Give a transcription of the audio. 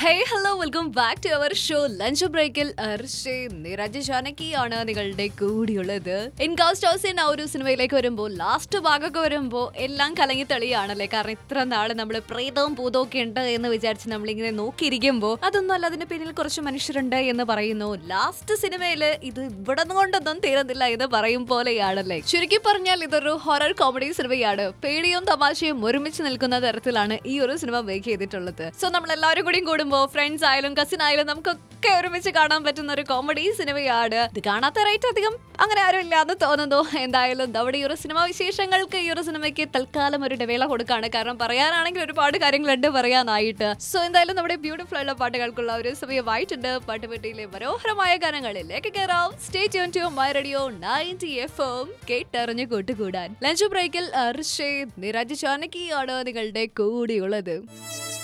hey hello welcome back to our show lunch ബ്രേക്കിൽ അർഷേ നിരജ് ജാനകിയാണ് നിങ്ങളുടെ കൂടിയുള്ളത് ഇൻകാസ്റ്റ് ഹൗസ് എന്ന ഒരു സിനിമയിലേക്ക് വരുമ്പോൾ ലാസ്റ്റ് ഭാഗമൊക്കെ വരുമ്പോൾ എല്ലാം കലങ്ങി തെളിയാണല്ലേ കാരണം ഇത്ര നാള് നമ്മൾ പ്രേതവും ഭൂതവും ഒക്കെ ഉണ്ട് എന്ന് വിചാരിച്ച് നമ്മളിങ്ങനെ നോക്കിയിരിക്കുമ്പോൾ അതൊന്നും അല്ല അതിന്റെ പിന്നിൽ കുറച്ച് മനുഷ്യരുണ്ട് എന്ന് പറയുന്നു ലാസ്റ്റ് സിനിമയില് ഇത് ഇവിടെ കൊണ്ടൊന്നും തീരുന്നില്ല എന്ന് പറയും പോലെയാണല്ലേ ചുരുക്കി പറഞ്ഞാൽ ഇതൊരു ഹൊറർ കോമഡി സിനിമയാണ് പേടിയും തമാശയും ഒരുമിച്ച് നിൽക്കുന്ന തരത്തിലാണ് ഈ ഒരു സിനിമ മേക്ക് ചെയ്തിട്ടുള്ളത് സോ നമ്മൾ എല്ലാവരും കൂടിയും കൂടുമ്പോൾ ഫ്രണ്ട്സ് ആയാലും കസിൻ ആയാലും നമുക്കൊക്കെ ഒരുമിച്ച് കാണാൻ പറ്റുന്ന ഒരു കോമഡി സിനിമയാണ് ഇത് കാണാത്ത റേറ്റ് അധികം അങ്ങനെ ആരും ഇല്ലാന്ന് തോന്നുന്നു എന്തായാലും നമ്മുടെ ഈ ഒരു സിനിമ വിശേഷങ്ങൾക്ക് ഈ ഒരു സിനിമയ്ക്ക് തൽക്കാലം ഒരു ഇടവേള കൊടുക്കാണ് കാരണം പറയാനാണെങ്കിൽ ഒരുപാട് കാര്യങ്ങളുണ്ട് പറയാനായിട്ട് സോ എന്തായാലും നമ്മുടെ ബ്യൂട്ടിഫുൾ ആയിട്ടുള്ള പാട്ടുകൾക്കുള്ള ഒരു സമയമായിട്ടുണ്ട് പാട്ടുപെട്ടിയിലെ മനോഹരമായ ഗാനങ്ങളിലേക്ക് കയറാം stay tune to my radio ninety F M കേട്ടറിഞ്ഞു കൂട്ടുകൂടാൻ ലഞ്ച് ബ്രേക്കിൽ അർഷേ നിരജ് ചാനകിയാണ് നിങ്ങളുടെ കൂടിയുള്ളത്